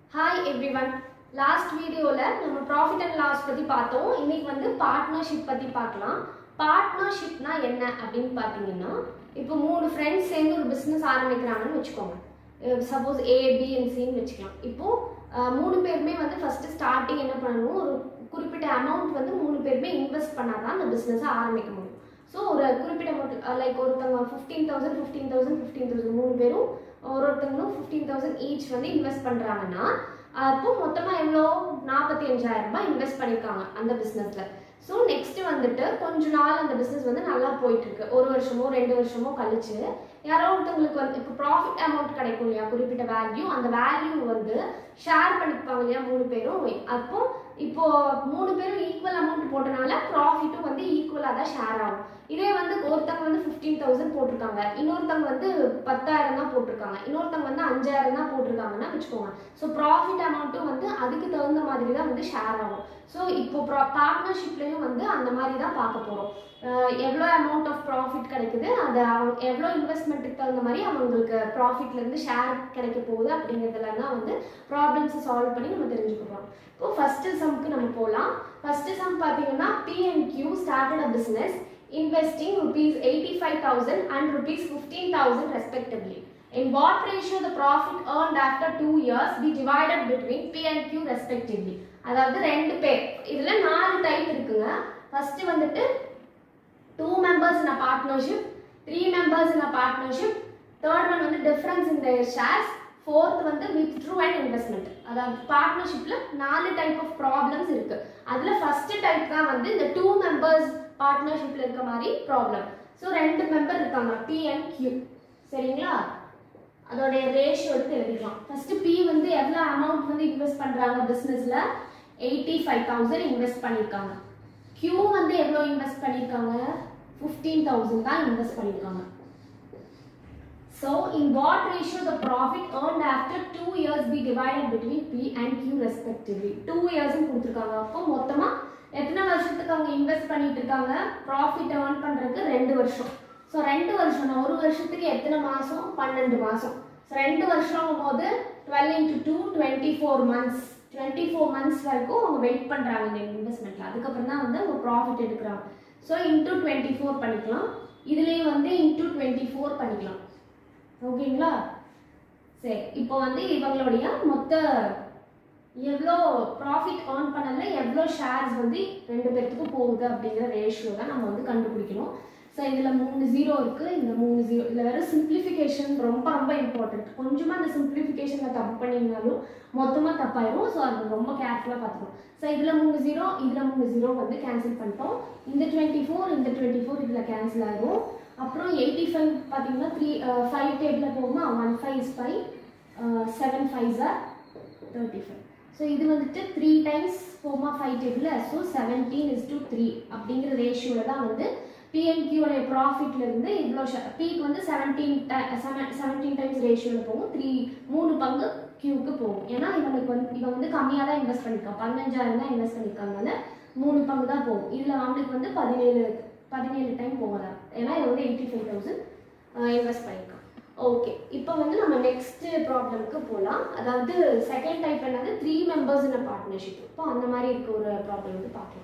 Hi every one last வீடியோவில் நம்ம profit and loss பற்றி பார்த்தோம் இன்னைக்கு வந்து பார்ட்னர்ஷிப் பற்றி பார்க்கலாம் பார்ட்னர்ஷிப்னா என்ன அப்படின்னு பார்த்தீங்கன்னா இப்போ மூணு ஃப்ரெண்ட்ஸ் சேர்ந்து ஒரு பிஸ்னஸ் ஆரம்பிக்கிறாங்கன்னு வச்சுக்கோங்க சப்போஸ் ஏ பி அண்ட் சின்னு வச்சுக்கலாம் இப்போ அஹ், மூணு பேருமே வந்து ஃபஸ்ட்டு ஸ்டார்டிங் என்ன பண்ணணும் ஒரு குறிப்பிட்ட அமௌண்ட் வந்து மூணு பேருமே இன்வெஸ்ட் பண்ணால் தான் அந்த பிஸ்னஸை ஆரம்பிக்க முடியும் ஸோ ஒரு குறிப்பிட்ட அமௌண்ட் லைக் ஒருத்தவங்க fifteen thousand fifteen thousand fifteen thousand மூணு பேரும் ஒரு ஒருத்தவங்களும் ஃபிஃப்டீன் தௌசண்ட் ஈச் வந்து இன்வெஸ்ட் பண்ணுறாங்கன்னா அப்போ மொத்தமாக எவ்வளோ நாற்பத்தி அஞ்சாயிரம் ரூபாய் இன்வெஸ்ட் பண்ணியிருக்காங்க அந்த பிஸ்னஸில் ஸோ நெக்ஸ்ட் வந்துட்டு கொஞ்ச நாள் அந்த பிஸ்னஸ் வந்து நல்லா போயிட்டு இருக்கு ஒரு வருஷமோ ரெண்டு வருஷமோ கழிச்சு யாரோ ஒருத்தவங்களுக்கு வந்து இப்போ ப்ராஃபிட் அமௌண்ட் கிடைக்கும் இல்லையா குறிப்பிட்ட வேல்யூ அந்த வேல்யூ வந்து ஷேர் பண்ணிப்பாங்க இல்லையா மூணு பேரும் அப்போ இப்போ மூணு பேரும் ஈக்குவல் அமௌண்ட் போட்டனால ப்ராஃபிட்டும் வந்து ஈக்குவலாக தான் ஷேர் ஆகும் இதே வந்து ஒருத்தவங்க வந்து ஃபிஃப்டீன் தௌசண்ட் போட்டிருக்காங்க இன்னொருத்தவங்க வந்து பத்தாயிரம் தான் போட்டிருக்காங்க இன்னொருத்தவங்க வந்து அஞ்சாயிரம் தான் போட்டிருக்காங்கன்னா வச்சுக்கோங்க ஸோ ப்ராஃபிட் அமௌண்ட்டும் வந்து அதுக்கு தகுந்த மாதிரி தான் வந்து ஷேர் ஆகும் ஸோ இப்போ ப்ரா பார்ட்னர்ஷிப்லேயும் வந்து அந்த மாதிரி தான் பார்க்க போகிறோம் எவ்வளோ அமௌண்ட் ஆஃப் ப்ராஃபிட் கிடைக்குது அது அவங்க எவ்வளோ இன்வெஸ்ட்மெண்ட்டுக்கு தகுந்த மாதிரி அவங்களுக்கு ப்ராஃபிட்லேருந்து ஷேர் கிடைக்க போகுது அப்படிங்கிறதுல தான் வந்து ப்ராப்ளம்ஸை சால்வ் பண்ணி நம்ம தெரிஞ்சுக்க போகிறோம் இப்போ ஃபஸ்ட்டு சம்க்கு நம்ம போகலாம் ஃபஸ்ட்டு சம் பார்த்தீங்கன்னா P and Q started a business investing rupees 85,000 and rupees 15,000 respectively. In what ratio the profit earned after two years be divided between P and Q respectively. அதாவது ரெண்டு பேர் இதுல நாலு டைப் இருக்குங்க ஃபர்ஸ்ட் வந்துட்டு two members in a partnership three members in a partnership third one வந்து difference in their shares fourth வந்து withdrew and investment அதாவது பார்ட்னர்ஷிப்ல நாலு டைப் ஆஃப் ப்ராப்ளம்ஸ் இருக்கு அதுல ஃபர்ஸ்ட் டைப் தான் வந்து இந்த டூ மெம்பர்ஸ் பார்ட்னர்ஷிப்ல இருக்க மாதிரி ப்ராப்ளம் ஸோ ரெண்டு மெம்பர் இருக்காங்க பி அண்ட் கியூ சரிங்களா அதோடைய ரேஷியோ எடுத்து எழுதிக்கலாம் ஃபர்ஸ்ட் பி வந்து எவ்வளோ அமௌண்ட் வந்து இன்வெஸ்ட் பண்றாங்க பிஸ்னஸ்ல எயிட்டி ஃபைவ் தௌசண்ட் இன்வெஸ்ட் பண்ணியிருக்காங்க கியூ வந்து எவ்வளோ இன்வெஸ்ட் பண்ணியிருக்காங்க ஃபிஃப்டீன் தௌசண்ட் தான் இன்வெஸ்ட் பண்ணியிருக்காங்க So, in what ratio the profit earned after two years be divided between P and Q respectively? Two years கொடுத்துருக்காங்க அப்போ மொத்தமா எத்தனை வருஷத்துக்கு அவங்க இன்வெஸ்ட் பண்ணிட்டு இருக்காங்க ப்ராஃபிட் ஏர்ன் பண்றதுக்கு ரெண்டு வருஷம் ஸோ ரெண்டு வருஷம் ஒரு வருஷத்துக்கு எத்தனை மாசம் பன்னெண்டு மாசம் ஸோ ரெண்டு வருஷம் போது twelve into two twenty four months twenty four months வரைக்கும் அவங்க வெயிட் பண்றாங்க இந்த இன்வெஸ்ட்மெண்ட்ல அதுக்கப்புறம் தான் வந்து அவங்க ப்ராஃபிட் எடுக்கிறாங்க ஸோ இன்டூ டுவெண்ட்டி ஃபோர் பண்ணிக்கலாம் இதுலேயும் வந்து இன்டூ டுவெண்ட்டி ஃபோர் பண்ணிக்கலாம் ஓகேங்களா சரி இப்போ வந்து இவங்களுடைய மொத்த எவ்வளோ ப்ராஃபிட் earn பண்ணல எவ்வளோ ஷேர்ஸ் வந்து ரெண்டு பேர்த்துக்கும் போகுது அப்படிங்கிற ரேஷியோ தான் நம்ம வந்து கண்டுபிடிக்கணும் ஸோ இதில் மூணு ஜீரோ இருக்குது இந்த மூணு ஜீரோ இதில் வேறு சிம்பிளிஃபிகேஷன் ரொம்ப ரொம்ப இம்பார்ட்டன்ட் கொஞ்சமாக அந்த சிம்பிளிஃபிகேஷனில் தப்பு பண்ணிங்கனாலும் மொத்தமாக தப்பாயிரும் ஸோ அது ரொம்ப கேர்ஃபுல்லாக பார்த்துக்கணும் ஸோ இதில் மூணு ஜீரோ இதில் மூணு ஜீரோ வந்து கேன்சல் பண்ணிட்டோம் இந்த டுவெண்ட்டி ஃபோர் இந்த டுவெண்ட்டி ஃபோர் இதில் கேன்சல் ஆகும் அப்புறம் எயிட்டி ஃபைவ் பார்த்தீங்கன்னா த்ரீ ஃபைவ் டேபிளில் போகுமா one five is five seven five are thirty five so இது வந்துட்டு த்ரீ டைம்ஸ் போமா ஃபைவ் டேபிளில் so seventeen is to three அப்படிங்கிற ரேஷியோவில் தான் வந்து பிஎன்கியூடைய ப்ராஃபிட்ல இருந்து இவ்வளோ பிக்கு வந்து செவன்டீன் செவன்டீன் டைம்ஸ் ரேஷியோவில் போகும் த்ரீ மூணு பங்கு கியூக்கு போகும் ஏன்னா இவனுக்கு வந்து இவன் வந்து கம்மியாக தான் இன்வெஸ்ட் பண்ணியிருக்கான் பதினஞ்சாயிரம் தான் இன்வெஸ்ட் பண்ணியிருக்காங்க மூணு பங்கு தான் போகும் இதில் அவனுக்கு வந்து பதினேழு பதினேழு டைம் போகலாம் ஏன்னா இது வந்து எயிட்டி ஃபைவ் தௌசண்ட் இன்வெஸ்ட் பண்ணியிருக்கான் ஓகே இப்போ வந்து நம்ம நெக்ஸ்ட் ப்ராப்ளம்க்கு போகலாம் அதாவது செகண்ட் டைப் என்னது த்ரீ மெம்பர்ஸ் இன் பார்ட்னர்ஷிப் இப்போ அந்த மாதிரி இருக்க ஒரு ப்ராப்ளம் வந்து பார்க்கலாம்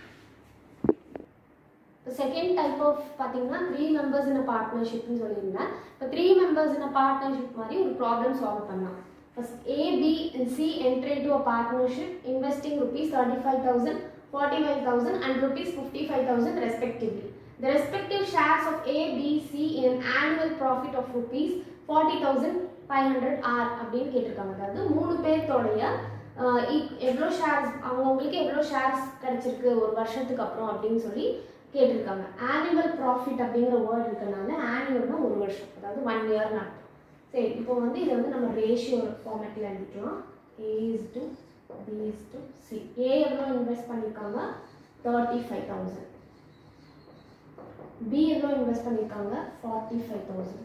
இப்போ செகண்ட் டைப் ஆஃப் பார்த்தீங்கன்னா த்ரீ மெம்பர்ஸ் இன் பார்ட்னர்ஷிப்னு சொல்லியிருந்தேன் இப்போ த்ரீ மெம்பர்ஸ் இன் பார்ட்னர்ஷிப் மாதிரி ஒரு ப்ராப்ளம் சால்வ் பண்ணலாம் first A B C entry to a partnership investing rupees thirty five thousand forty five thousand and rupees fifty five thousand respectively The respective shares of A, B, C in an annual profit of rupees 40,500 are அப்படின்னு கேட்டிருக்காங்க அதாவது மூணு பேர்த்தோடைய அஹ், eq- எவ்வளோ shares அவங்கவுங்களுக்கு எவ்வளோ shares கிடைச்சிருக்கு ஒரு வருஷத்துக்கு அப்புறம் அப்படின்னு சொல்லி கேட்டிருக்காங்க ஆனுவல் ப்ராஃபிட் அப்படிங்கிற வேர்ட் இருக்கனால ஆனுவல்னா ஒரு வருஷம் அதாவது ஒன் இயர்னு அர்த்தம் சரி இப்போ வந்து இதை வந்து நம்ம ரேஷியோ ஃபார்மேட்டில் எழுதிக்கலாம் A is to B is to C A எவ்வளோ இன்வெஸ்ட் பண்ணியிருக்காங்க தேர்ட்டி ஃபைவ் தௌசண்ட் பி எவ்வளோ இன்வெஸ்ட் பண்ணியிருக்காங்க ஃபார்ட்டி ஃபைவ் தௌசண்ட்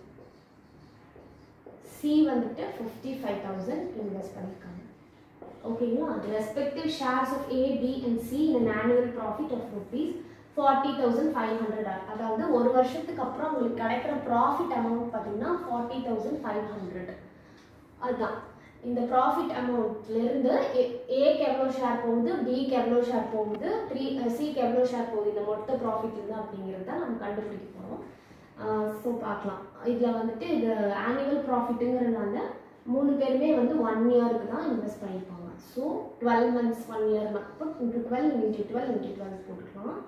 சி வந்துட்டு ஃபிஃப்டி ஃபைவ் தௌசண்ட் இன்வெஸ்ட் பண்ணியிருக்காங்க ஓகேங்களா the respective shares of A, B and C in an annual profit of rupees forty thousand five hundred அதாவது ஒரு வருஷத்துக்கு அப்புறம் உங்களுக்கு கிடைக்கிற ப்ராஃபிட் அமௌண்ட் பார்த்தீங்கன்னா ஃபார்ட்டி தௌசண்ட் ஃபைவ் ஹண்ட்ரட் அதுதான் இந்த ப்ராஃபிட் அமௌண்ட்லேருந்து ஏக்கு எவ்வளோ ஷேர் போகுது பிக்கு எவ்வளோ ஷேர் போகுது த்ரீ சிக்கு எவ்வளோ ஷேர் போகுது இந்த மொத்த ப்ராஃபிட் இருந்து அப்படிங்கிறத நம்ம கண்டுபிடிக்க போகிறோம் ஸோ பார்க்கலாம் இதில் வந்துட்டு இது ஆனுவல் ப்ராஃபிட்டுங்கிறதுனால மூணு பேருமே வந்து ஒன் இயருக்கு தான் இன்வெஸ்ட் பண்ணியிருப்பாங்க so twelve months one year மட்டும் into twelve into twelve into twelve போட்டுக்கலாம்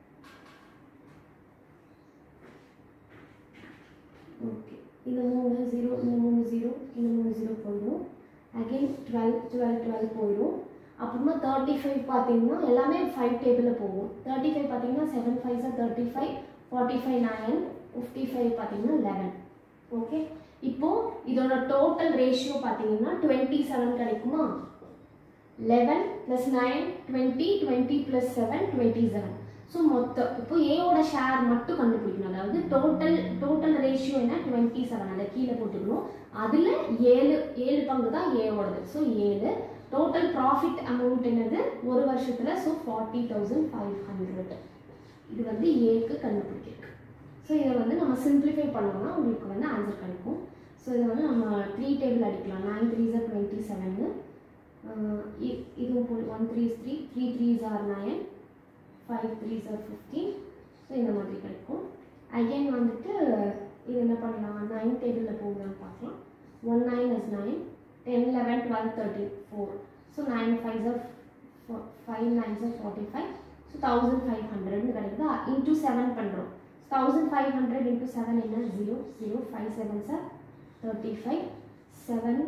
ஓகே இது மூணு ஜீரோ இந்த மூணு ஜீரோ இந்த மூணு ஜீரோ போயிடும் அகெயின் டுவெல் டுவெல் டுவெல் போயிடும் அப்புறமா தேர்ட்டி ஃபைவ் பார்த்தீங்கன்னா எல்லாமே ஃபைவ் டேபிளில் போகும் தேர்ட்டி ஃபைவ் பார்த்தீங்கன்னா seven five are thirty five forty five nine fifty five பார்த்தீங்கன்னா லெவன் ஓகே இப்போது இதோட டோட்டல் ரேஷியோ பார்த்தீங்கன்னா டுவெண்ட்டி செவன் கிடைக்குமா eleven plus nine twenty twenty plus seven twenty seven so மொத்தம் இப்போ ஏவோட ஷேர் மட்டும் கண்டுபிடிக்கணும் அதாவது டோட்டல் டோட்டல் ரேஷியோ என்ன டுவெண்ட்டி செவன் அதை கீழே போட்டுக்கணும் அதில் ஏழு ஏழு பங்கு தான் ஏவோடது ஸோ ஏழு டோட்டல் ப்ராஃபிட் அமௌண்ட் என்னது ஒரு வருஷத்தில் so forty thousand five hundred இது வந்து ஏக்கு கண்டுபிடிச்சிருக்கு ஸோ இதை வந்து நம்ம சிம்பிளிஃபை பண்ணோம்னா உங்களுக்கு வந்து ஆன்சர் கிடைக்கும் ஸோ இதை வந்து நம்ம த்ரீ டேபிள் அடிக்கலாம் nine three are twenty seven இதுவும் போய் one three three three three are nine five three are fifteen so இந்த மாதிரி கிடைக்கும் அகைன் வந்துட்டு இது என்ன பண்ணலாம் நைன் டேபிளில் போகலான்னு பார்க்கலாம் one nine is nine ten eleven twelve thirteen four so nine five are five nine are forty five so thousand five ஹண்ட்ரட்னு கிடைக்குதா இன்டூ செவன் பண்ணுறோம் thousand five hundred into seven என்ன zero zero five seven are thirty five seven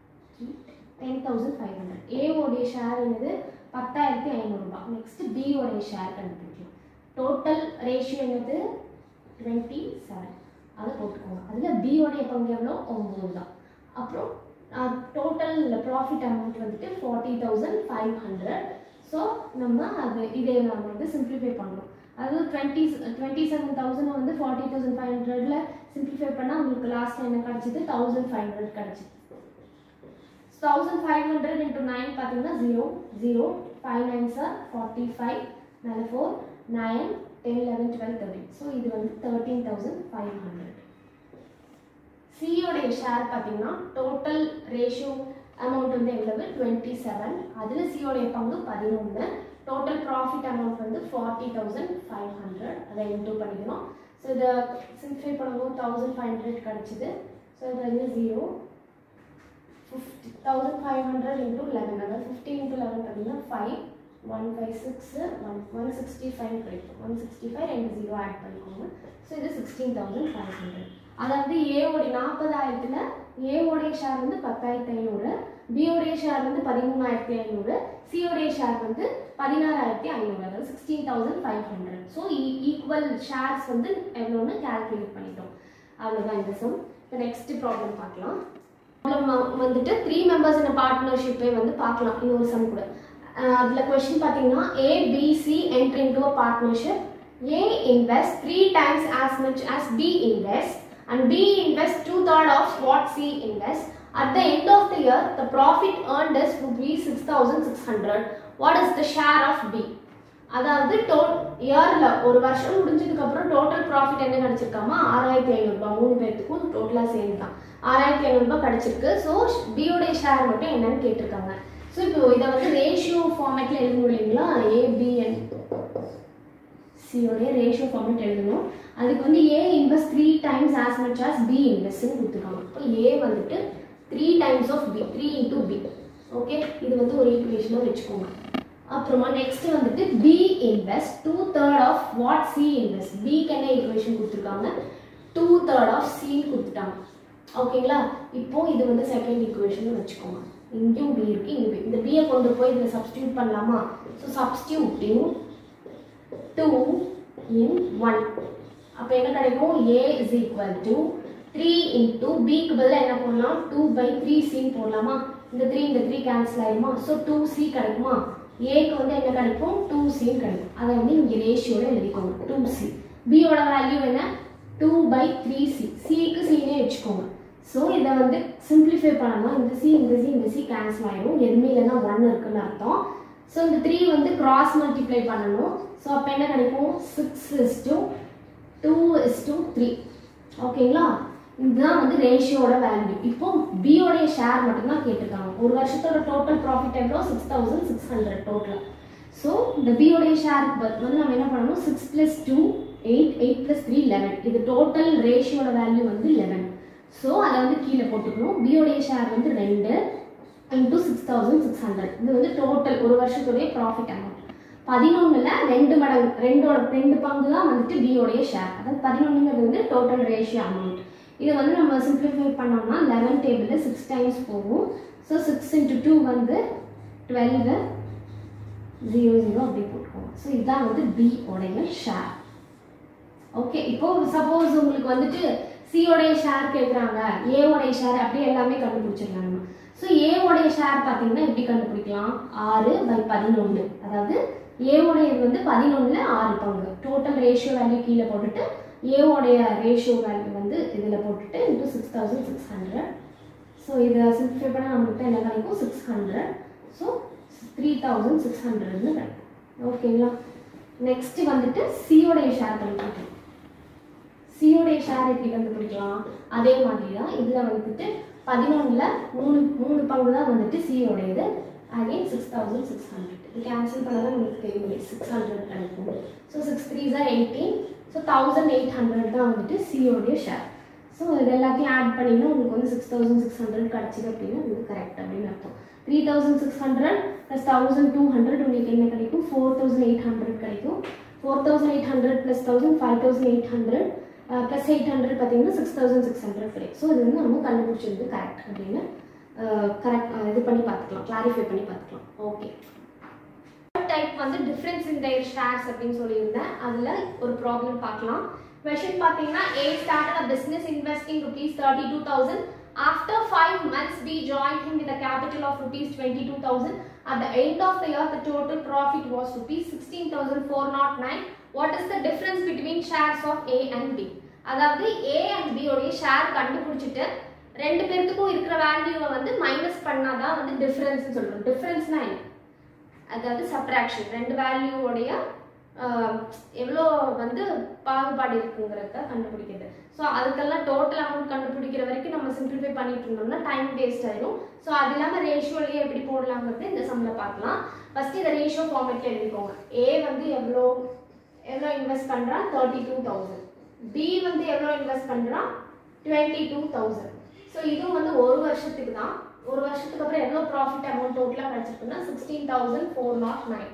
ten thousand five hundred ஏவோடைய share என்னது பத்தாயிரத்தி ஐநூறுரூபா next பியோடைய share கண்டுபிடிக்கலாம் டோட்டல் ரேஷியோ என்னது டுவெண்ட்டி செவன் அதை போட்டுக்கோங்க அதில் பியோடைய பங்கு எவ்வளோ ஒம்பது தான் அப்புறம் டோட்டல் ப்ராஃபிட் அமௌண்ட் வந்துட்டு forty thousand five hundred so நம்ம அது இதை நம்ம வந்து சிம்பிளிஃபை பண்ணுறோம் அதாவது டுவெண்ட்டி டுவெண்ட்டி செவன் தௌசண்ட் வந்து ஃபார்ட்டி தௌசண்ட் ஃபைவ் ஹண்ட்ரடில் சிம்பிளிஃபை பண்ணால் உங்களுக்கு லாஸ்ட் என்ன கிடச்சிது தௌசண்ட் ஃபைவ் ஹண்ட்ரட் கிடச்சிது thousand five hundred into nine பார்த்தீங்கன்னா zero zero five nine are forty five நல்ல four nine ten eleven twelve thirteen so இது வந்து தேர்ட்டீன் தௌசண்ட் ஃபைவ் ஹண்ட்ரட் சியோடைய ஷேர் பார்த்தீங்கன்னா டோட்டல் ரேஷியோ அமௌண்ட் வந்து எவ்வளவு டுவெண்ட்டி செவன் அதில் சியோடைய பங்கு பதினொன்று டோட்டல் ப்ராஃபிட் அமௌண்ட் வந்து ஃபார்ட்டி தௌசண்ட் ஃபைவ் ஹண்ட்ரட் அதை இன்டூ பண்ணிக்கிறோம் ஸோ இதை சிம்பிளை பண்ணும்போது தௌசண்ட் ஃபைவ் ஹண்ட்ரட் கிடச்சிது ஸோ இது வந்து zero fifty thousand five hundred into eleven அதாவது ஃபிஃப்டி இன்டூ லெவன் பார்த்தீங்கன்னா five one five six one one sixty five கிடைக்கும் ஒன் சிக்ஸ்டி ஃபைவ் ரெண்டு ஜீரோ ஆட் பண்ணிக்கோங்க ஸோ இது சிக்ஸ்டீன் தௌசண்ட் ஃபைவ் ஹண்ட்ரட் அதாவது ஏவோடைய நாற்பதாயிரத்தில் ஏவோடைய ஷேர் வந்து பத்தாயிரத்தி ஐநூறு பியோடைய ஷேர் வந்து பதிமூணாயிரத்தி ஐநூறு சியோடைய ஷேர் வந்து பதினாறாயிரத்தி ஐநூறு அதாவது sixteen thousand five hundred so equal shares வந்து எவ்வளோன்னு கால்குலேட் பண்ணிட்டோம் அவ்வளோதான் இந்த சம் இப்போ நெக்ஸ்ட் ப்ராப்ளம் பார்க்கலாம் ப்ராப்ளம் வந்துட்டு த்ரீ மெம்பர்ஸ் இந்த பார்ட்னர்ஷிப்பை வந்து பார்க்கலாம் இன்னொரு சம் கூட அதில் கொஸ்டின் பார்த்தீங்கன்னா A B C entry into a partnership A invest three times as much as B invest and B invest two third of what C invest. At the end of the year, the profit earned is rupees 6600. What is the share of B? அதாவது டோ இயரில் ஒரு வருஷம் முடிஞ்சதுக்கு அப்புறம் total profit என்ன கிடைச்சிருக்காமா ஆறாயிரத்தி ஐநூறுரூபா மூணு பேர்த்துக்கும் டோட்டலாக சேர்ந்து தான் ஆறாயிரத்தி ஐநூறுரூபா கிடைச்சிருக்கு ஸோ பியோடைய ஷேர் மட்டும் என்னன்னு கேட்டிருக்காங்க ஸோ இப்போ இதை வந்து ரேஷியோ ஃபார்மேட்டில் எழுதணும் இல்லைங்களா ஏபிஎன் சியோடைய ரேஷியோ ஃபார்மேட் எழுதணும் அதுக்கு வந்து A invest three times as much as B இன்வெஸ்ட்னு கொடுத்துருக்காங்க இப்போ ஏ வந்துட்டு three times of B three into B okay இது வந்து ஒரு ஈக்குவேஷனாக வச்சுக்கோங்க அப்புறமா நெக்ஸ்ட் வந்துட்டு B invest two third of what C invest பிக்கு என்ன ஈக்குவேஷன் கொடுத்துருக்காங்க டூ தேர்ட் ஆஃப் சின்னு கொடுத்துட்டாங்க ஓகேங்களா இப்போ இது வந்து செகண்ட் ஈக்குவேஷன் வச்சுக்கோங்க இங்கேயும் பி இருக்கு இங்கே பி இந்த பியை கொண்டு போய் இதில் சப்ஸ்டியூட் பண்ணலாமா so substituting two in one அப்போ என்ன கிடைக்கும் A is equal to three into பிக்கு பதிலாக என்ன போடலாம் டூ பை த்ரீ சின்னு போடலாமா இந்த த்ரீ இந்த த்ரீ கேன்சல் ஆயிருமா ஸோ டூ சி கிடைக்குமா ஏக்கு வந்து என்ன கிடைக்கும் டூ சின்னு கிடைக்கும் அதை வந்து இங்கே ரேஷியோட எழுதிக்கோங்க டூ சி பியோட வேல்யூ என்ன டூ பை த்ரீ சி சிக்கு சினே வச்சுக்கோங்க ஸோ இதை வந்து சிம்பிளிஃபை பண்ணணும் இந்த சி இந்த சி இந்த சி கேன்சல் ஆயிடும் எதுவுமே இல்லைன்னா ஒன் இருக்குன்னு அர்த்தம் ஸோ இந்த த்ரீ வந்து கிராஸ் மல்டிப்ளை பண்ணணும் ஸோ அப்போ என்ன கிடைக்கும் six is two two is two three ஓகேங்களா இதுதான் வந்து ரேஷியோட வேல்யூ இப்போ பியோடைய ஷேர் மட்டும்தான் கேட்டிருக்காங்க ஒரு வருஷத்தோட டோட்டல் ப்ராஃபிட் எவ்வளோ சிக்ஸ் தௌசண்ட் சிக்ஸ் ஹண்ட்ரட் டோட்டலாக ஸோ இந்த பியோடைய ஷேருக்கு வந்து நம்ம என்ன பண்ணணும் six plus two eight eight plus three eleven இது டோட்டல் ரேஷியோட வேல்யூ வந்து லெவன் ஸோ அதை வந்து கீழே போட்டுக்கணும் பியோடைய ஷேர் வந்து ரெண்டு into six thousand six hundred இது வந்து டோட்டல் ஒரு வருஷத்துடைய ப்ராஃபிட் அமௌண்ட் பதினொன்றில் ரெண்டு மடங்கு ரெண்டோட ரெண்டு பங்கு தான் வந்துட்டு பியோடைய ஷேர் அதாவது பதினொன்றுங்கிறது வந்து டோட்டல் ரேஷியோ அமௌண்ட் இதை வந்து நம்ம சிம்பிளிஃபை பண்ணோம்னா லெவன் டேபிளில் சிக்ஸ் டைம்ஸ் போகும் ஸோ சிக்ஸ் இன்ட்டு டூ வந்து டுவெல்வு ஜீரோ ஜீரோ அப்படி போட்டுக்கோங்க ஸோ இதுதான் வந்து பி உடைய ஷேர் ஓகே இப்போ சப்போஸ் உங்களுக்கு வந்துட்டு C உடைய ஷேர் கேட்குறாங்க A உடைய ஷேர் அப்படியே எல்லாமே கண்டுபிடிச்சிடலாம் நம்ம ஸோ A உடைய ஷேர் பார்த்தீங்கன்னா எப்படி கண்டுபிடிக்கலாம் ஆறு பை பதினொன்று அதாவது A உடையது வந்து பதினொன்றில் ஆறு பங்கு டோட்டல் ரேஷியோ வேல்யூ கீழே போட்டுட்டு A உடைய ரேஷியோ வேல்யூ வந்து இதில் போட்டுட்டு into six thousand six hundred so இதை சிம்பிளிஃபை பண்ணால் நம்மகிட்ட என்ன கிடைக்கும் six hundred so three thousand six ஹண்ட்ரட்னு கிடைக்கும் ஓகேங்களா நெக்ஸ்ட் வந்துட்டு சியோடைய ஷேர் கண்டுபிடிக்கணும் சியோடைய ஷேர் எப்படி கண்டுபிடிக்கலாம் அதே மாதிரி தான் இதில் வந்துட்டு பதினொன்றில் மூணு மூணு பங்கு தான் வந்துட்டு சியோடையது again six thousand six hundred இது கேன்சல் பண்ணதான் உங்களுக்கு தெரியும் சிக்ஸ் ஹண்ட்ரட் கிடைக்கும் so six three are eighteen so thousand eight hundred தான் வந்துட்டு சியோடைய ஷேர் ஸோ இது எல்லாத்தையும் ஆட் பண்ணிங்கன்னா உங்களுக்கு வந்து சிக்ஸ் தௌசண்ட் சிக்ஸ் ஹண்ட்ரட் கிடச்சிது அப்படின்னா இது கரெக்ட் அப்படின்னு அர்த்தம் three thousand six hundred plus thousand two hundred உங்களுக்கு என்ன கிடைக்கும் ஃபோர் தௌசண்ட் எயிட் ஹண்ட்ரட் கிடைக்கும் four thousand eight hundred plus thousand five thousand eight hundred plus eight hundred பார்த்தீங்கன்னா சிக்ஸ் தௌசண்ட் சிக்ஸ் ஹண்ட்ரட் கிடைக்கும் ஸோ இது வந்து நம்ம கண்டுபிடிச்சது கரெக்ட் அப்படின்னு கரெக்ட் இது பண்ணி பார்த்துக்கலாம் கிளாரிஃபை பண்ணி பார்த்துக்கலாம் ஓகே டைப் வந்து டிஃப்ரென்ஸ் இன் their ஷேர்ஸ் அப்படின்னு சொல்லியிருந்தேன் அதில் ஒரு ப்ராப்ளம் பார்க்கலாம் கொஷின் பார்த்தீங்கன்னா A started a business investing rupees thirty two thousand after five months B join him with a capital of rupees twenty two thousand at the end of the year the total profit was rupees sixteen thousand four nought nine what is the difference between shares of A and B அதாவது ஏ and B உடைய share கண்டுபிடிச்சிட்டு ரெண்டு பேர்த்துக்கும் இருக்கிற வேல்யூவை வந்து minus பண்ணாதான் வந்து டிஃபரன்ஸ் சொல்றோம் டிஃபரன்ஸ்னா என்ன அதாவது சப்ராக்ஷன் ரெண்டு வேல்யூவோடைய எவ்வளோ வந்து பாகுபாடு இருக்குங்கிறத கண்டுபிடிக்கிறது ஸோ அதுக்கெல்லாம் டோட்டல் அமௌண்ட் கண்டுபிடிக்கிற வரைக்கும் நம்ம சிம்பிளிஃபை பண்ணிட்டு இருந்தோம்னா டைம் வேஸ்ட் ஆயிடும் ஸோ அது இல்லாமல் ரேஷியோலேயே எப்படி போடலாங்கிறது இந்த சம்மில் பார்க்கலாம் ஃபர்ஸ்ட் இந்த ரேஷியோ ஃபார்மேட்டில் எழுதிக்கோங்க ஏ வந்து எவ்வளோ எவ்வளோ இன்வெஸ்ட் பண்ணுறான் தேர்ட்டி டூ தௌசண்ட் பி வந்து எவ்வளோ இன்வெஸ்ட் பண்ணுறான் டுவெண்ட்டி டூ தௌசண்ட் ஸோ இதுவும் வந்து ஒரு வருஷத்துக்கு தான் ஒரு வருஷத்துக்கு அப்புறம் எவ்வளோ ப்ராஃபிட் அமௌண்ட் டோட்டலாக கிடச்சிருக்குன்னா sixteen thousand four nought nine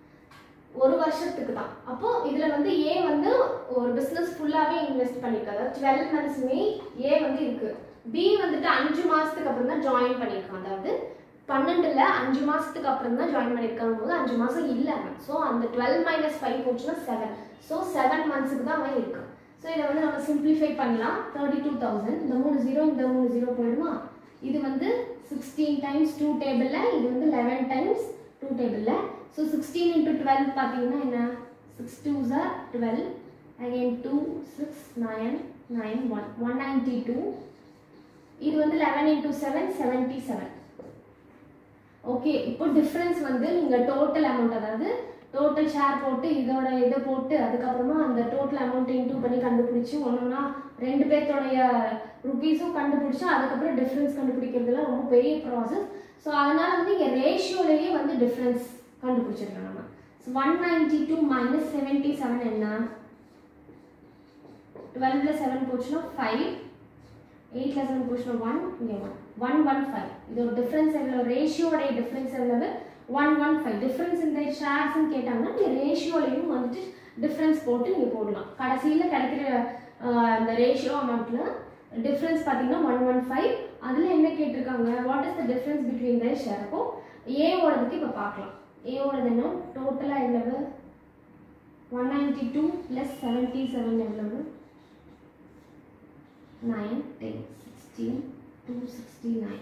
ஒரு வருஷத்துக்கு தான் அப்போ இதில் வந்து ஏ வந்து ஒரு பிஸ்னஸ் ஃபுல்லாகவே இன்வெஸ்ட் பண்ணியிருக்காரு டுவெல் மந்த்ஸுமே ஏ வந்து இருக்கு பி வந்துட்டு அஞ்சு மாதத்துக்கு அப்புறம் தான் ஜாயின் பண்ணியிருக்கான் அதாவது பன்னெண்டுல அஞ்சு மாசத்துக்கு அப்புறம் தான் ஜாயின் பண்ணியிருக்காங்க போது அஞ்சு மாசம் இல்லை அவன் ஸோ அந்த டுவெல் மைனஸ் ஃபைவ் போச்சுன்னா செவன் ஸோ செவன் மந்த்ஸுக்கு தான் அவன் இருக்கான் ஸோ இதை வந்து நம்ம சிம்பிளிஃபை பண்ணலாம் தேர்ட்டி டூ தௌசண்ட் இந்த மூணு ஜீரோ இந்த மூணு ஜீரோ போயிடுமா இது வந்து சிக்ஸ்டீன் டைம்ஸ் டூ டேபிளில் இது வந்து லெவன் டைம்ஸ் டூ டேபிளில் ஸோ சிக்ஸ்டீன் இன்ட்டு டுவெல் பார்த்தீங்கன்னா என்ன six two are twelve again two six nine nine one one ninety two இது வந்து eleven into seven seventy seven okay இப்போ டிஃப்ரென்ஸ் வந்து நீங்கள் டோட்டல் அமௌண்ட் அதாவது டோட்டல் ஷேர் போட்டு இதோட இதை போட்டு அதுக்கப்புறமா அந்த டோட்டல் அமௌண்ட் இன்டூ பண்ணி கண்டுபிடிச்சி ஒன்றுனா ரெண்டு பேர்த்தோடைய ருபீஸும் கண்டுபிடிச்சி அதுக்கப்புறம் டிஃப்ரென்ஸ் கண்டுபிடிக்கிறதுலாம் ரொம்ப பெரிய ப்ராசஸ் ஸோ அதனால வந்து இங்கே ரேஷியோலேயே வந்து டிஃப்ரென்ஸ் கண்டுபிடிச்சிருக்கோம் நம்ம one ninety two minus seventy seven என்ன டுவெல்ல செவன் போச்சுன்னா ஃபைவ் எயிட்ல செவன் போச்சுன்னா ஒன் இங்கே ஒன் ஒன் ஒன் ஃபைவ் இதோட டிஃப்ரென்ஸ் எவ்வளோ ரேஷியோடைய டிஃப்ரென்ஸ் எவ்வளவு ஒன் ஒன் ஃபைவ் டிஃப்ரென்ஸ் இந்த ஷேர்ஸ்ன்னு கேட்டாங்கன்னா நீங்கள் ரேஷியோலையும் வந்துட்டு டிஃப்ரென்ஸ் போட்டு நீங்கள் போடலாம் கடைசியில் கிடைக்கிற ஆஹ், அந்த ரேஷியோ அமௌண்ட்டில் டிஃப்ரென்ஸ் பார்த்தீங்கன்னா ஒன் ஒன் ஃபைவ் அதில் என்ன கேட்டிருக்காங்க what is the difference between the share அப்போ ஏவோடதுக்கு இப்போ பார்க்கலாம் ஏவோடது என்ன டோட்டலாக எவ்வளவு one ninety two plus seventy seven எவ்வளவு nine ten sixteen two sixty nine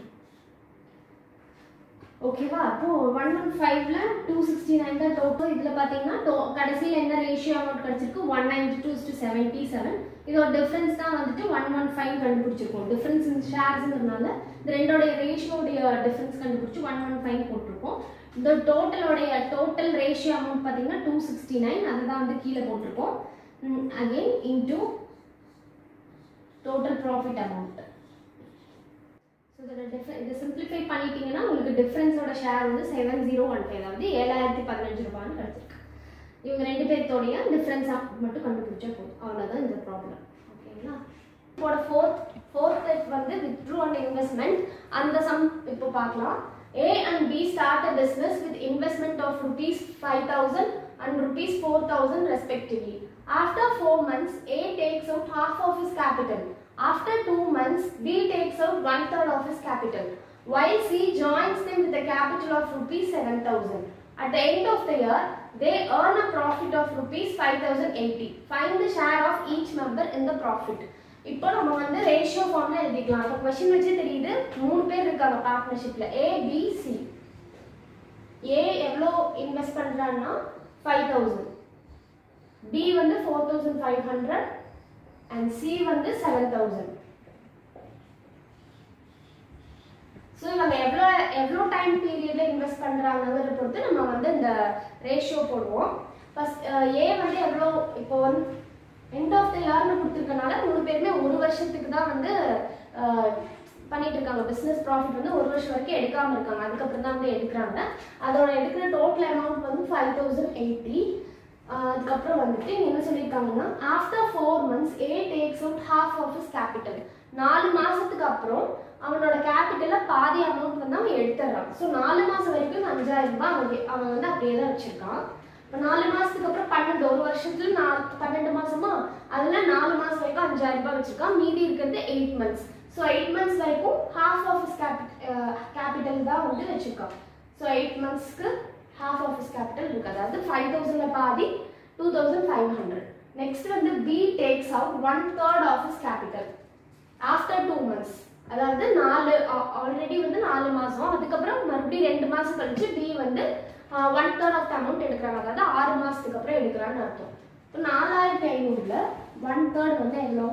ஓகேவா அப்போ ஒன் ஒன் ஃபைவ்ல டூ சிக்ஸ்டி நைன் தான் டோட்டல் இதில் பார்த்தீங்கன்னா டோ கடைசியில் என்ன ரேஷியோ அமௌண்ட் கிடச்சிருக்கு one ninety two to seventy seven இதோட டிஃப்ரென்ஸ் தான் வந்துட்டு ஒன் ஒன் ஃபைவ் கண்டுபிடிச்சிருக்கோம் டிஃப்ரென்ஸ் இன் ஷேர்ஸ்ங்கிறதுனால இந்த ரெண்டோடைய ரேஷியோடைய டிஃப்ரென்ஸ் கண்டுபிடிச்சி ஒன் ஒன் ஃபைவ் போட்டிருக்கோம் இந்த டோட்டலோடைய டோட்டல் ரேஷியோ அமௌண்ட் பார்த்தீங்கன்னா டூ சிக்ஸ்டி நைன் அதை தான் வந்து கீழே போட்டிருக்கோம் again into total profit amount so இதோட டிஃப்ரெண்ட் இதை சிம்பிளிஃபை பண்ணிட்டீங்கன்னா உங்களுக்கு டிஃப்ரென்ஸோட ஷேர் வந்து செவன் ஜீரோ ஒன் ஃபைவ் அதாவது ஏழாயிரத்தி பதினஞ்சு ரூபான்னு கிடச்சிருக்கு இவங்க ரெண்டு பேர்த்தோடைய டிஃப்ரென்ஸ் மட்டும் கண்டுபிடிச்சா போதும் அவ்வளோதான் இந்த ப்ராப்ளம் ஓகேங்களா இப்போ ஃபோர்த் ஃபோர்த் டைப் வந்து வித்ட்ரூ அண்ட் இன்வெஸ்ட்மெண்ட் அந்த சம் இப்போ பார்க்கலாம் A and B start a business with investment of rupees five thousand and rupees four thousand respectively after four months A takes out half of his capital. After two months, B takes out one third of his capital, while C joins them with a capital of rupees 7000. At the end of the year, they earn a profit of rupees 5080. Find the share of each member in the profit. இப்போ நம்ம வந்து ratio ஃபார்ம்ல எழுதிக்கலாம் இப்போ question வச்சு தெரியுது மூணு பேர் இருக்காங்க பார்ட்னர்ஷிப்ல ஏ பி சி ஏ எவ்வளோ இன்வெஸ்ட் பண்றான்னா ஃபைவ் தௌசண்ட் பி வந்து four thousand five hundred and C வந்து செவன் தௌசண்ட் ஸோ இவங்க எவ்வளோ எவ்வளோ டைம் பீரியட்ல இன்வெஸ்ட் பண்ணுறாங்கிறத பொறுத்து நம்ம வந்து இந்த ரேஷியோ போடுவோம் ஃபர்ஸ்ட் ஏ வந்து எவ்வளோ இப்போ வந்து எண்ட் ஆஃப் த இயர்னு கொடுத்துருக்கனால மூணு பேருமே ஒரு வருஷத்துக்கு தான் வந்து அஹ், பண்ணிட்டு இருக்காங்க பிஸ்னஸ் ப்ராஃபிட் வந்து ஒரு வருஷம் வரைக்கும் எடுக்காம இருக்காங்க அதுக்கப்புறம் தான் வந்து எடுக்கிறாங்க அதோட எடுக்கிற டோட்டல் அமௌண்ட் வந்து ஃபைவ் தௌசண்ட் எயிட்டி அதுக்கப்புறம் வந்துட்டு இங்க என்ன சொல்லியிருக்காங்கன்னா after four months A takes out half of his capital நாலு மாசத்துக்கு அப்புறம் அவனோட கேபிட்டல பாதி அமௌண்ட் வந்து அவன் எடுத்துடுறான் ஸோ நாலு மாசம் வரைக்கும் அஞ்சாயிரம் ரூபாய் அவன் கே- அவன் வந்து அப்படியே தான் வச்சிருக்கான் இப்போ நாலு மாசத்துக்கு அப்புறம் பன்னெண்டு ஒரு வருஷத்துல நான் பன்னெண்டு மாசமா அதுல நாலு மாசம் வரைக்கும் அஞ்சாயிரம் ரூபாய் வச்சிருக்கான் மீதி இருக்கிறது eight months so eight months வரைக்கும் ஹாஃப் ஆஃப் his கேபிட்டல் தான் வந்து வச்சிருக்கான் ஸோ எயிட் மந்த்ஸ்க்கு ஹாஃப் ஆஃப் his கேபிட்டல் இருக்கு அதாவது ஃபைவ் தௌசண்ட்ல பாதி two thousand five hundred next வந்து B takes out one third of his capital after two months அதாவது நாலு ஆல்ரெடி வந்து நாலு மாசம் அதுக்கப்புறம் மறுபடியும் ரெண்டு மாசம் கழிச்சு பி வந்து one third of the amount எடுக்கிறாங்க அதாவது ஆறு மாசத்துக்கு அப்புறம் எடுக்கிறான்னு அர்த்தம் இப்போ நாலாயிரத்தி ஐநூறுல ஒன் தேர்ட் வந்து எவ்வளோ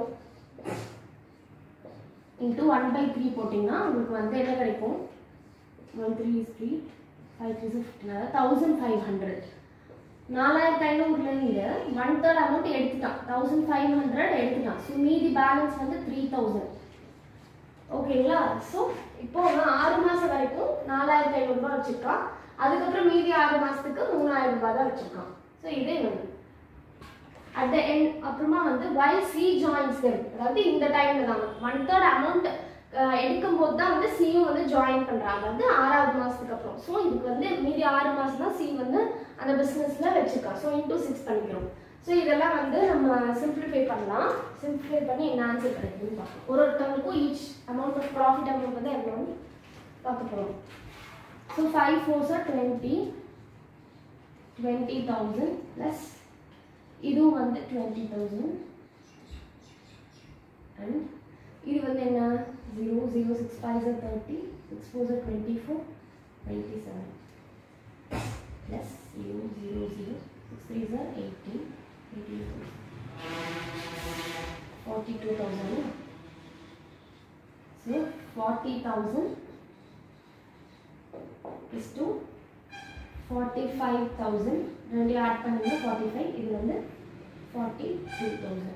இன்ட்டு ஒன் பை த்ரீ போட்டிங்கன்னா உங்களுக்கு வந்து என்ன கிடைக்கும் one three is three five three fifteen அதாவது தௌசண்ட் ஃபைவ் ஹண்ட்ரட் நாலாயிரத்தி ஐநூறுலேருந்து ஒன் தேர்ட் அமௌண்ட் எடுத்துட்டான் தௌசண்ட் ஃபைவ் ஹண்ட்ரட் எடுத்துட்டான் ஸோ மீதி பேலன்ஸ் வந்து த்ரீ தௌசண்ட் ஓகேங்களா ஸோ இப்போ அவன் ஆறு மாதம் வரைக்கும் நாலாயிரத்தி ஐநூறுரூபா வச்சிருக்கான் அதுக்கப்புறம் மீதி ஆறு மாதத்துக்கு மூணாயிரம் ரூபாய் தான் வச்சிருக்கான் ஸோ இதே வந்து அட் த எண்ட் அப்புறமா வந்து while சி ஜாயின்ஸ் them அதாவது இந்த டைம்ல தான் ஒன் தேர்ட் அமௌண்ட் எடுக்கும் போது தான் வந்து சியும் வந்து ஜாயின் பண்றாங்க வந்து ஆறாவது மாசத்துக்கு அப்புறம் ஸோ இதுக்கு வந்து மீதி ஆறு மாசம் தான் சி வந்து அந்த பிசினஸ்ல வச்சிருக்கான் ஸோ இன்டூ சிக்ஸ் பண்ணிக்கிறோம் ஸோ இதெல்லாம் வந்து நம்ம சிம்பிளிஃபை பண்ணலாம் சிம்பிளிஃபை பண்ணி என்ன ஆன்சர் கிடைக்குதுன்னு பார்க்கலாம் ஒரு ஒருத்தவங்களுக்கும் each amount of profit amount வந்து எவ்வளோன்னு பார்க்க போகிறோம் ஸோ ஃபைவ் ஃபோர் சார் டுவெண்ட்டி டுவெண்ட்டி தௌசண்ட் ப்ளஸ் இதுவும் வந்து டுவெண்ட்டி தௌசண்ட் அண்ட் இது வந்து என்ன ஜீரோ ஜீரோ சிக்ஸ் ஃபைவ் ஜர் தேர்ட்டி சிக்ஸ் ஃபோர் ஜர் twenty four twenty seven plus zero zero zero six three ஜர் eighty eighty forty two thousand so forty thousand is to forty five thousand ரெண்டு add பண்ணுங்க forty five இது வந்து forty two thousand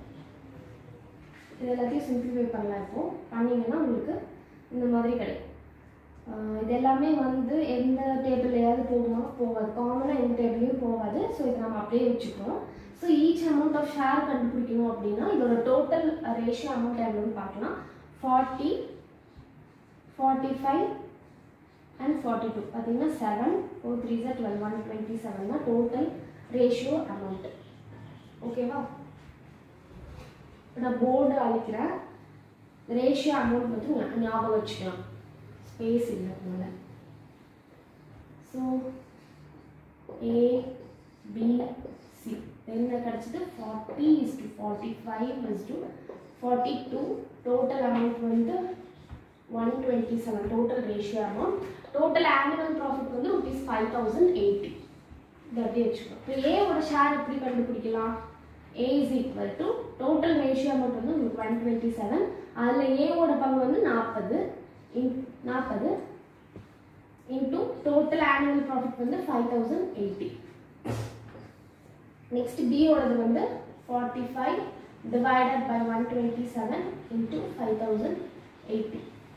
இது எல்லாத்தையும் simplify பண்ணலாம் இப்போ பண்ணீங்கன்னா உங்களுக்கு இந்த மாதிரி கிடைக்கும் ஆஹ் இது எல்லாமே வந்து எந்த டேபிள்லையாவது போகுமா போகாது காமனாக எந்த டேபிளையும் போகாது ஸோ இதை நம்ம அப்படியே வச்சுக்கிறோம் so each amount of share கண்டுபிடிக்கணும் அப்படின்னா இதோட டோட்டல் ரேஷியோ அமௌண்ட் எவ்வளோன்னு பார்க்கலாம் forty forty five and forty two பார்த்தீங்கன்னா செவன் ஃபோர் த்ரீ ஜார் டுவெல் ஒன் டுவெண்ட்டி செவன் தான் டோட்டல் ரேஷியோ அமௌண்ட் ஓகேவா இப்போ நான் போர்டு அழிக்கிறேன் ரேஷியோ அமௌண்ட் மட்டும் ஞா- ஞாபகம் வச்சுக்கலாம் ஸ்பேஸ் இல்லைனால ஸோ ஏ பி சி என்ன கிடச்சிது forty is to forty five is to forty two total amount வந்து one twenty seven total ratio amount total annual profit வந்து ருபீஸ் ஃபைவ் தௌசண்ட் எயிட்டி இது அப்படியே வச்சுக்கோ இப்போ ஏவோட ஷேர் எப்படி கண்டுபிடிக்கலாம் A is equal to total ratio amount வந்து உங்களுக்கு ஒன் டுவெண்ட்டி செவன் அதில் ஏவோட பங்கு வந்து நாற்பது இன் நாற்பது இன்டூ டோட்டல் ஆனுவல் ப்ராஃபிட் வந்து ஃபைவ் தௌசண்ட் எயிட்டி நெக்ஸ்ட் பியோடது வந்து forty five divided by 127 into 5080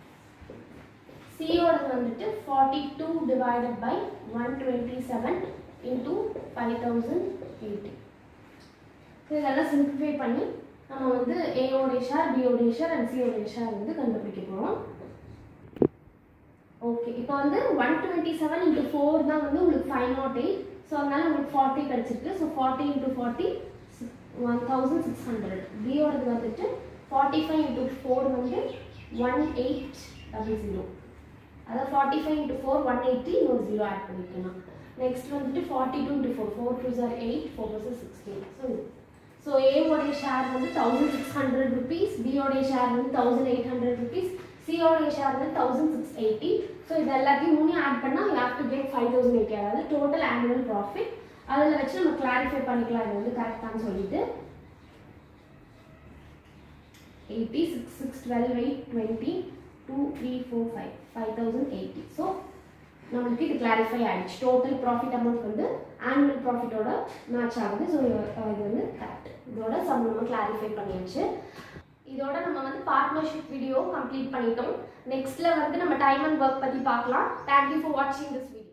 C ஓடது வந்துட்டு 42 divided by 127 into 5080 ஸோ இதெல்லாம் சிம்பிளிஃபை பண்ணி நம்ம வந்து A உடைய ஷேர் B உடைய ஷேர் அண்ட் C உடைய ஷேர் வந்து கண்டுபிடிக்க போகிறோம் ஓகே இப்போ வந்து one twenty seven into four தான் வந்து உங்களுக்கு ஃபைவ் நாட் எயிட் ஸோ அதனால உங்களுக்கு ஃபார்ட்டி கிடச்சிருக்கு so forty into forty one thousand six hundred பியோடது வந்துட்டு ஃபார்ட்டி ஃபைவ் இன்ட்டு ஃபோர் வந்து ஒன் எயிட் டபுள் ஜீரோ அதாவது forty five into four one eighty இன்னொரு ஜீரோ ஆட் பண்ணிக்கலாம் நெக்ஸ்ட் வந்துட்டு forty two into four four two சார் eight four person sixteen so so ஏவோடைய share வந்து தௌசண்ட் சிக்ஸ் ஹண்ட்ரட் ருபீஸ் பியோடைய share வந்து thousand eight hundred rupees சியோடைய share வந்து தௌசண்ட் சிக்ஸ் எயிட்டி ஸோ இது எல்லாத்தையும் மூணையும் ஆட் பண்ணால் you have to get five thousand eighty அதாவது டோட்டல் ஆனுவல் ப்ராஃபிட் அதில் வச்சு நம்ம கிளாரிஃபை பண்ணிக்கலாம் இது வந்து கரெக்டானு சொல்லிட்டு eighty six six twelve eight twenty two three four five five thousand eighty so நம்மளுக்கு இது கிளாரிஃபை ஆயிடுச்சு டோட்டல் ப்ராஃபிட் அமௌண்ட் வந்து ஆனுவல் ப்ராஃபிட்டோட மேட்ச் ஆகுது ஸோ இது வந்து கரெக்ட் இதோட சம் நம்ம கிளாரிஃபை பண்ணியாச்சு இதோட நம்ம வந்து பார்ட்னர்ஷிப் வீடியோ கம்ப்ளீட் பண்ணிட்டோம் நெக்ஸ்ட்ல வந்து நம்ம டைம் அண்ட் ஒர்க் பற்றி பார்க்கலாம் தேங்க்யூ ஃபார் வாட்சிங் திஸ் வீடியோ